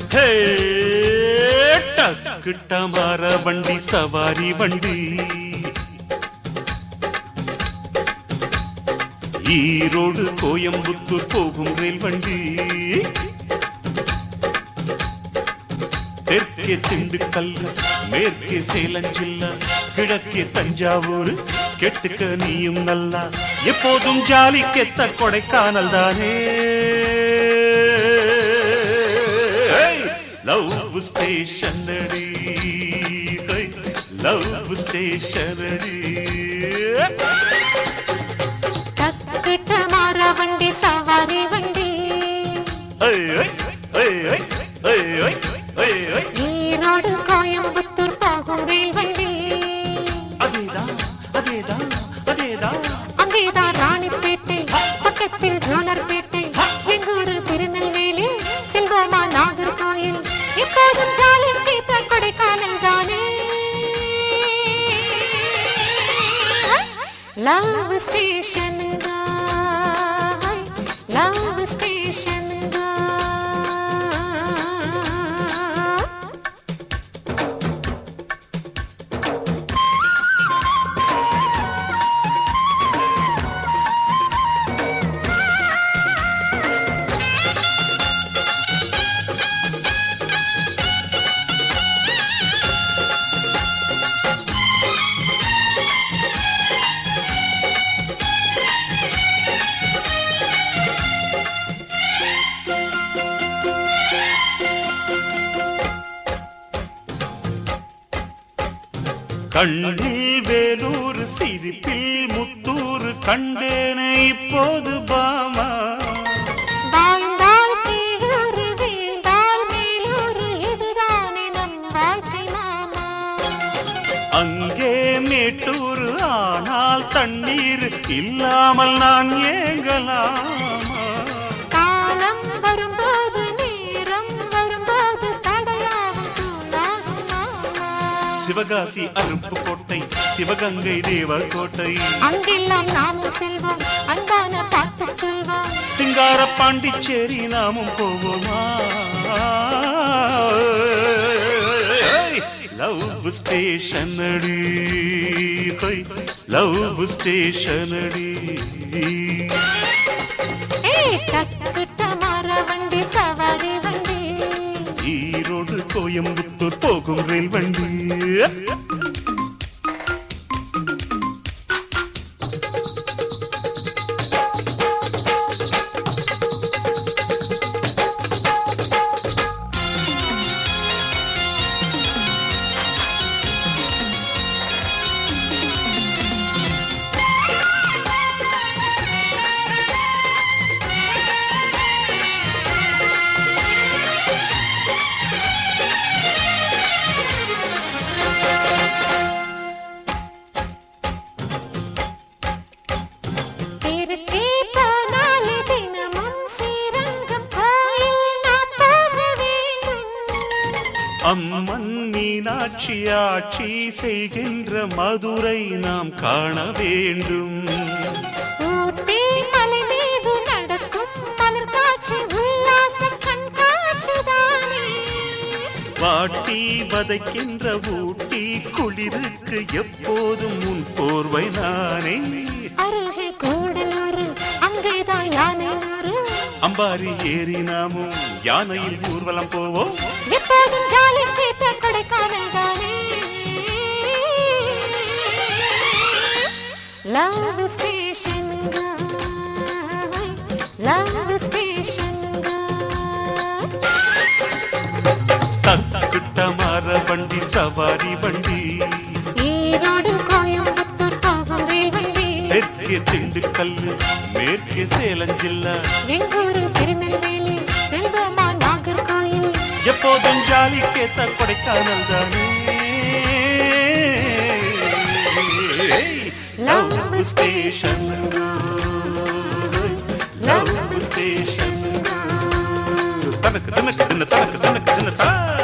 ஹே, டக்குட்ட மாற வண்டி சவாரி வண்டி ஈரோடு கோயம்புத்தூர் போகும் ரயில் வண்டி தெற்கே திண்டுக்கல் மேற்கே சேலஞ்சில்ல கிழக்கே தஞ்சாவூர் கெட்டுக்க நீயும் நல்லா எப்போதும் ஜாலி கெத்த கொடைக்கானல் தானே லவ் ஸ்டேஷன் அடி லவ் ஸ்டேஷன் அடி டக்குட்ட மாற வண்டி சவாரி வண்டி ஐ, ஐ, ஐ, ஐ, ஐ, ஐ, ஐ, ஐ. ஈரோடு கோயம்புத்தூர் போகும் ரயில் வண்டி அதேதான் அதேதான் அதேதான் அங்கேதான் ராணிப்பேட்டை பக்கத்தில் ஜோனர்பேட்டை எங்கூரு திருநெல்வேலி செல்வமா நாகர்கோயில் எப்போதும் ஜாலி கேட்ட கொடைக்கானல் தானே லவ் ஸ்டேஷன் லவ் ஸ்டேஷன் கண்ணில் வேலூர் சிரிப்பில் முத்தூர் கண்டேனே இப்போது பாமா வாழ்ந்தால் கீழூரு வீழ்ந்தால் மேலூரு இதுதானே நம் வாழ்க்கை மாமா அங்கே மேட்டூர் ஆனால் தண்ணீர் இல்லாமல் நான் ஏங்கலாமா காலம் வரும்போது நேரம் வரும்போது தடையாகும் தூளாகும் மாமா சிவகாசி அருப்பு கோட்டை சிவகங்கை தேவர் கோட்டை அங்கெல்லாம் நாமும் செல்வோம் அன்பான பாட்டு சொல்வோம் சிங்கார பாண்டிச்சேரி நாமும் போவோமா லவ் ஸ்டேஷன் அடி லவ் ஸ்டேஷன் அடி ஏய் டக்குட்ட மாற வண்டி சவாரி வண்டி ஈரோடு கோயம்புத்தூர் போகும் ரயில் வண்டி திருச்சி போனாலே தினமும் ஸ்ரீரங்கம் கோயில் நாம் போக வேண்டும் அம்மன் மீனாட்சி ஆட்சி செய்கின்ற மதுரை நாம் காண வேண்டும் ஊட்டி மலை மீது நடக்கும் மலர் காட்சி உல்லாச கண்காட்சிதானே வாட்டி வதைக்கின்ற ஊட்டி குளிருக்கு எப்போதும் உன் போர்வை நானே அருகே கூடலூர் அங்கேதான் யானையூர் அம்பாரி ஏறி நாமும் யானையில் ஊர்வலம் போவோம் எப்போதும் ஜாலி கேட்ட கொடைக்கானல் தானே லவ் ஸ்டேஷன் லவ் ஸ்டேஷன் தத்துக்கிட்ட மாற வண்டி சவாரி வண்டி ஈரோடு கோயம்புத்தூர் போகும் ரயில் வண்டி தெற்கே திண்டுக்கல் மேற்கே சேலஞ்சில்ல எங்கூரு திருநெல்வேலி செல்வமா நாகர்கோயில் எப்போதும் ஜாலி கேத்த கொடைக்கானல் தானே லவ் ஸ்டேஷன் லவ் ஸ்டேஷன் தனக்கு தனக்கு தின்ன தனக்கு தனக்கு தின்ன தா